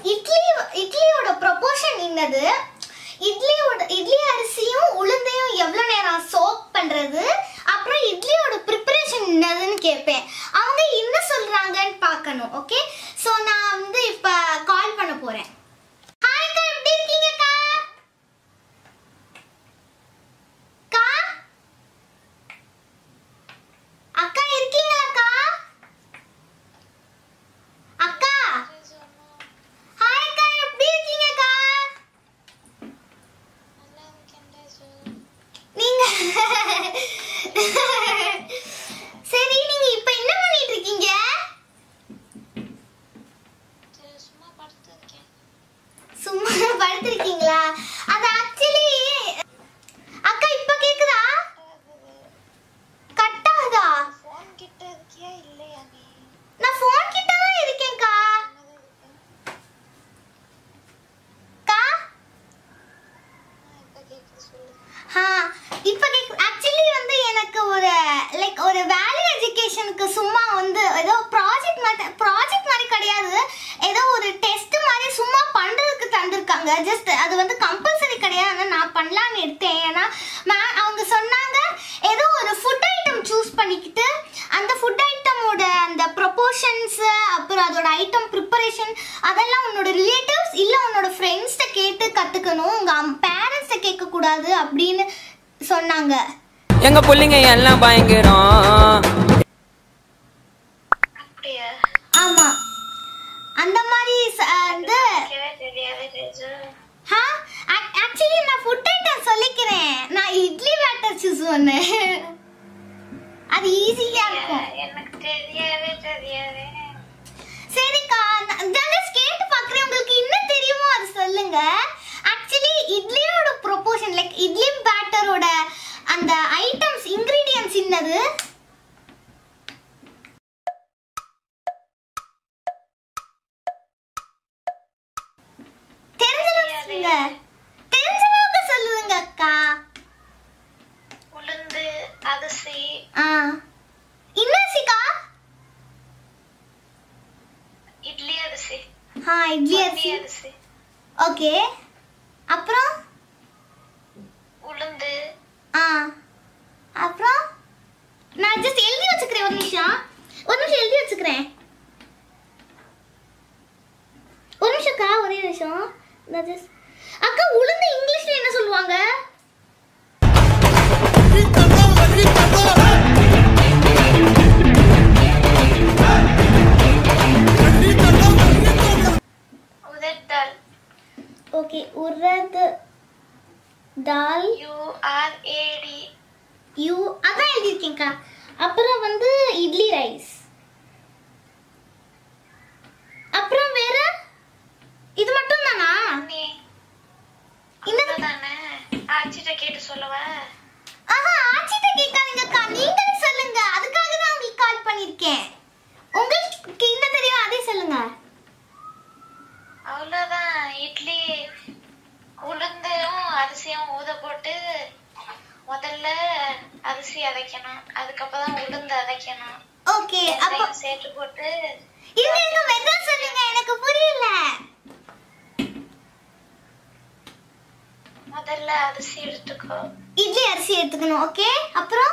Idli இட்லியோட proportion என்னது இட்லியோட இட்லி அரிசியும் உளுந்தையும் எவ்வளோ நேரம் சோக் பண்றது அப்புறம் இட்லியோட ப்ரிப்பரேஷன் என்னதுன்னு கேட்பேன் அவங்க என்ன சொல்றாங்கன்னு பார்க்கணும் ஓகே ஸோ நான் வந்து இப்போ கால் பண்ண போறேன் ஹாய் அக்கா எப்படி இருக்கீங்கக்கா அக்கா அக்கா இருக்கீங்களாக்கா அக்கா ஹாய் அக்கா எப்படி இருக்கீங்கக்கா நீங்க சரி நீங்க இப்ப என்ன பண்ணிட்டு இருக்கீங்க சும்மா படுத்திருக்கீங்களா அது ஆக்சுவலி அக்கா இப்ப கேக்குதா கட் ஆகுதா நான் ஃபோன் கிட்ட தான் இருக்கேன்க்கா அக்கா ஆ இப்போ கேக்கு ஆக்சுவலி வந்து எனக்கு ஒரு லைக் ஒரு வேல்யூ எஜுகேஷனுக்கு சும்மா வந்து ஏதோ ப்ராஜெக்ட் மாதிரி ப்ராஜெக்ட் மாதிரி கிடையாது ஏதோ ஒரு டெஸ்ட் மாதிரி சும்மா பண்றதுக்கு தந்திருக்காங்க ஜஸ்ட் அது வந்து கம்பல்சரி கிடையாது ஆனா நான் பண்ணலாம்னு எடுத்தேன் ஏன்னா மே அவங்க சொன்னாங்க ஏதோ ஒரு ஃபுட் ஐட்டம் சூஸ் பண்ணிக்கிட்டு அந்த ஃபுட் ஐட்டமோட அந்த ப்ரொபோர்ஷன்ஸ் அப்புறம் அதோட ஐட்டம் ப்ரிப்பரேஷன் அதெல்லாம் உன்னோட ரிலேட்டிவ்ஸ் இல்ல உன்னோட ஃப்ரெண்ட்ஸ்கிட்ட கேட்டு கத்துக்கணும் உங்க பேரண்ட்ஸை கேட்க கூடாது அப்படின்னு சொன்னாங்க எங்க புள்ளைங்க எல்லாம் பயங்கரம் அப்படியா ஆமா அந்த மாதிரி ச- வந்து கேட்கவே தெரியாது தேஜு ஹா ஆக்சுவலி நான் ஃபுட் ஐட்டம் சொல்லிக்கிறேன் நான் இட்லி பேட்டர் சூஸ் பண்ணேன் அது ஈஸியா இருக்கும் எனக்கு தெரியவே தெரியாது சரிக்கா நான் just கேட்டு பார்க்குறேன் உங்களுக்கு என்ன தெரியுமோ அது சொல்லுங்க ஆக்சுவலி இட்லியோட ப்ரொபோர்ஷன் லைக் இட்லி பேட்டரோட அந்த ஐட்டம்ஸ் இன்கிரீடியன்ஸ் என்னது தெரிஞ்சளவுக்கு சொல்லுங்க தெரிஞ்சளவுக்கு சொல்லுங்க அக்கா உளுந்து அரிசி ஆ இன்னசிக்கா இட்லி அரிசி ஆ இட்லி பொன்னி அரிசி அரிசி ஓகே அப்புறம் உளுந்து ஆ அப்புறம் நான் ஜஸ்ட் எழுதி வச்சுக்கிறேன் ஒரு நிமிஷம் ஒரு நிமிஷம் எழுதி வச்சுக்கிறேன் ஒரு நிமிஷம்க்கா ஒரே நிமிஷம் நான் ஜஸ்ட் அக்கா உளுந்து இங்கிலீஷ்ல என்ன சொல்லுவாங்க உதட்டல் ஓகே உரது தால் யூஆர்ஏடி யூ அதான் எழுதியிருக்கேன்க்கா அப்புறம் வந்து இட்லி ரைஸ் அப்புறம் வேற இது மட்டும் தானா நீ என்னது? தானே ஆச்சிட்ட கேட்டு சொல்லவா ஆஹா ஆச்சிட்ட கேட்காதீங்கக்கா நீங்களே சொல்லுங்க அதுக்காக தான் உங்களுக்கு கால் பண்ணிருக்கேன் உங்களுக்கு என்ன தெரியும் அதே சொல்லுங்க அவ்வளோதான் இட்லி உளுந்தும் அரிசியும் ஊத போட்டு முதல்ல அரிசி அரைக்கணும் அதுக்கப்புறம் உளுந்து அரைக்கணும் ஓகே அப்போ வெந்தயம் சேர்த்து போட்டு இருங்க இருங்க மெதுவா சொல்லுங்க எனக்கு புரியல முதல்ல அரிசி எடுத்துக்கோ இட்லி அரிசி எடுத்துக்கணும் ஓகே அப்புறம்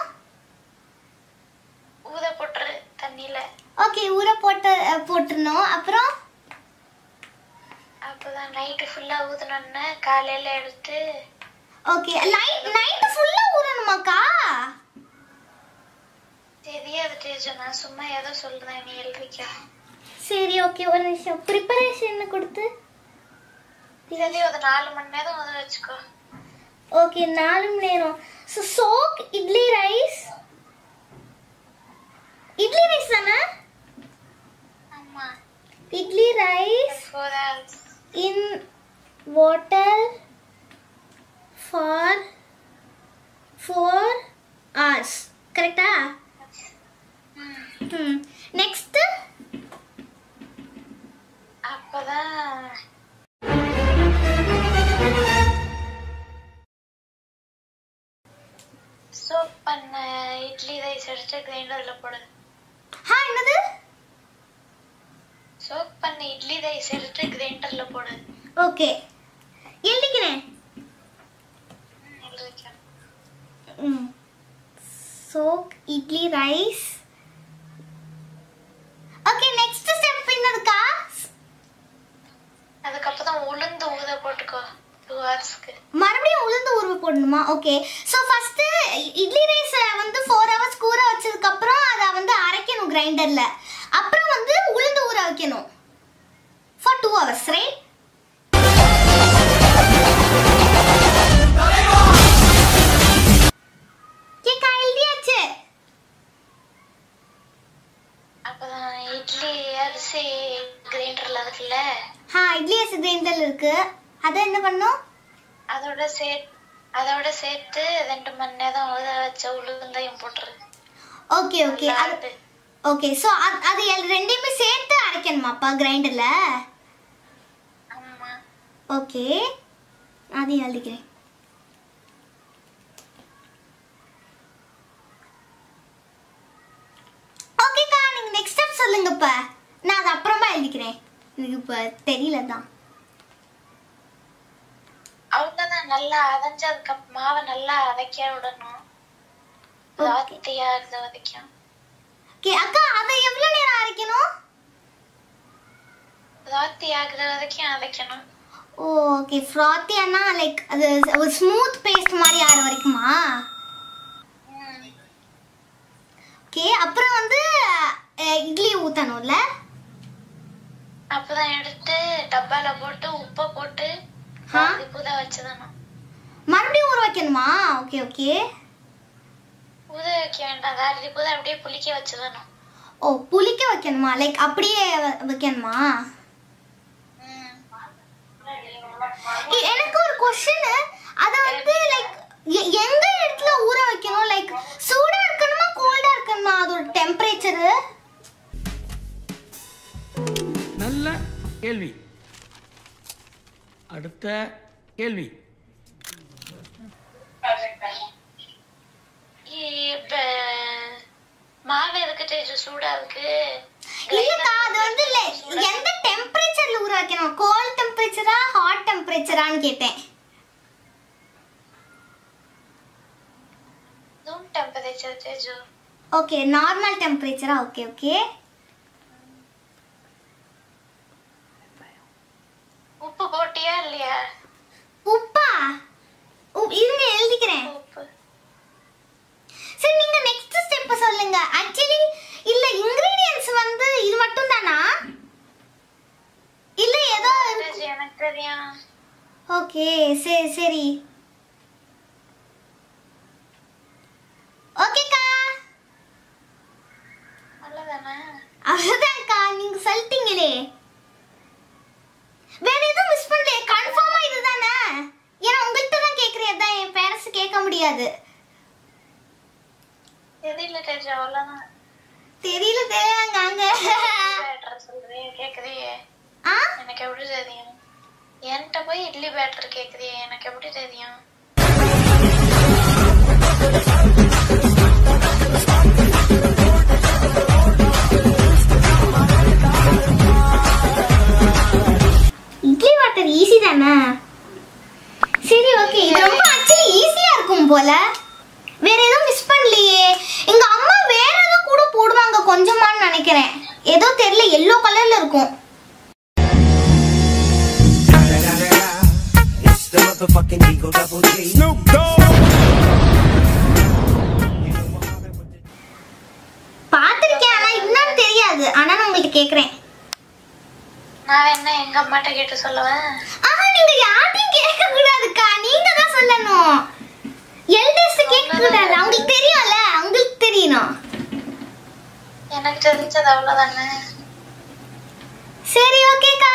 ஊத போட்டுரு தண்ணியில ஓகே ஊற போட்டு அஹ், போட்டுறணும் அப்புறம் அப்பதான் நைட்டு ஃபுல்லா ஊதுனோன்னு காலையில எடுத்து ஓகே நைட் நைட் ஃபுல்லா ஊறணுமாக்கா தெரியாது தேஜு நான் சும்மா ஏதோ சொல்றேன் நீ எழுதிக்க சரி ஓகே ஒரு நிமிஷம் ப்ரிப்பரேஷன் கொடுத்து சரி ஒரு நாலு மணி நேரம் ஊத வச்சுக்கோ ஓகே நாலு மணி நேரம் so soak idli rice idli rice தானே ஆமா idli rice four hours in water for four hours கரெக்டா ம் நெக்ஸ்ட் அப்பதான் சோப் பண்ண இட்லி ரைஸ் எடுத்து கிரைண்டர்ல போடு ஹா என்னது சோப் பண்ண அந்த இட்லி ரைஸ் எடுத்து கிரைண்டர்ல போடு ஓகே எழுதிக்கிறேன் ம், எழுதிக்க. ம் soak idli rice okay next step என்னதுக்கா அதுக்கப்புறம் உளுந்து ஊத போட்டுக்கோ டூ ஹவர்ஸ்க்கு மறுபடியும் உளுந்து ஊற போடணுமா okay so first idli rice வந்து ஃபோர் ஹவர்ஸ் ஊற வச்சதுக்கு அப்புறம் அதை வந்து அரைக்கணும் கிரைண்டர்ல அப்புறம் வந்து உளுந்து ஊற வைக்கணும் ஃபார் டூ ஹவர்ஸ் ரைட் கேக்கா எழுதியாச்சு அப்பதான் இட்லி அரிசி கிரைண்டர்ல இருக்குல்ல ஆ இட்லி அரிசி கிரைண்டர்ல இருக்கு அதை என்ன பண்ணும் அதோட சே அதோட சேர்த்து ரெண்டு மணி நேரம் ஊற வச்ச உளுந்தையும் போட்டுரு ஓகே ஓகே அது ஓகே ஸோ அது எல் ரெண்டையுமே சேர்த்து அரைக்கணுமாப்பா கிரைண்டர்ல ஆமா ஓகே அதையும் எழுதிக்கிறேன் ஓகேக்கா நீங்க நெக்ஸ்ட் ஸ்டெப் சொல்லுங்க இப்ப நான் அதை அப்புறமா எழுதிக்கிறேன் எனக்கு இப்ப தெரியல தான் அவ்வளவுதான் நல்லா அரைஞ்சதுக்கு அப்~ மாவை நல்லா அரைக்க விடணும் Okay. ராத்தியா இருந்த வரைக்கும் ஓகே அக்கா அதை எவ்வளவு நேரம் அரைக்கணும் ராத்தி ஆகுற வரைக்கும் அரைக்கணும் ஓ ஓகே ஃப்ராத்தியானா லைக் அது ஒரு ஸ்மூத் பேஸ்ட் மாதிரி ஆற வரைக்குமா ம். ஓகே அப்புறம் வந்து அஹ், இட்லி ஊத்தணும்ல அப்பதான் எடுத்து டப்பால போட்டு உப்பை போட்டு ஆ. புத வச்சுதானோ மறுபடியும் ஊற வைக்கணுமா ஓகே ஓகே உத வைக்க வேண்டாம் வேற புத அப்படியே புளிக்க வச்சுதானோ ஓ புளிக்க வைக்கணுமா லைக் அப்படியே வ- வைக்கணுமா எ- எனக்கு ஒரு கொஸ்டின் அது வந்து லைக் எந்த இடத்துல ஊற வைக்கணும் லைக் சூடா இருக்கணுமா கோல்டா இருக்கணுமா அதோட டெம்பரேச்சர் நல்ல கேள்வி அடுத்த கேள்வி இப்ப மாவு எதுக்கு தேய்ச்சி சூடா இருக்கு இல்லக்கா அது வந்து இல்ல எந்த டெம்பரேச்சர்ல ஊற வைக்கணும் கோல்ட் டெம்பரேச்சரா ஹாட் டெம்பரேச்சரான்னு கேட்டேன் room temperature Teju okay normal டெம்பரேச்சரா ஓகே ஓகே உப்பு போட்டியா இல்லையா உப்பா உ- இருங்க எழுதிக்கிறேன் உப்பு சரி நீங்க நெக்ஸ்ட் ஸ்டெப் சொல்லுங்க ஆக்சுவலி இல்ல இன்கிரிடியன்ஸ் வந்து இது மட்டும் தானா இல்ல ஏதோ தேஜு, எனக்கு தெரியும் ஓகே சரி சரி ஓகேக்கா அவ்வளவுதானே அவ்வளவுதான்க்கா நீங்க சொல்லிட்டீங்களே வேற எதுவும் மிஸ் பண்ணலையே கன்ஃபார்மா இதுதானே ஏன்னா உங்கள்கிட்ட தான் கேக்குறேன் அதான் என் பேரண்ட்ஸ் கேட்க முடியாது தெரியல தேஜு அவ்வளவுதான் தெரியல தெரியாங்க அங்க பேட்டர் சொல்றியே கேக்குறியே ஆ எனக்கு எப்படி தெரியும் என்கிட்ட போய் இட்லி பேட்டர் கேக்குறியே எனக்கு எப்படி தெரியும் இட்லி வாட்டர் ஈஸி தானே சரி ஓகே இது ரொம்ப ஆக்சுவலி ஈஸியா இருக்கும் போல வேற எதுவும் மிஸ் பண்ணலையே எங்க அம்மா வேற ஏதோ கூட போடுவாங்க கொஞ்சமான்னு நினைக்கிறேன் ஏதோ தெரியல எல்லோ கலர்ல இருக்கும் It's the motherfucking Eagle Double G. Snoop பார்த்திருக்கேன் ஆனா என்னன்னு தெரியாது ஆனா நான் உங்களுக்கு கேக்குறேன் நான் என்ன எங்க அம்மாட்ட கேட்டு சொல்லுவேன் ஆஹா நீங்க யார்ட்டையும் கேட்க கூடாதுக்கா நீங்க தான் சொல்லணும் எல்டர்ஸ் கேட்க கூடாது அவங்களுக்கு தெரியும்ல அவங்களுக்கு தெரியணும் எனக்கு தெரிஞ்சது அவ்வளவுதானே சரி ஓகேக்கா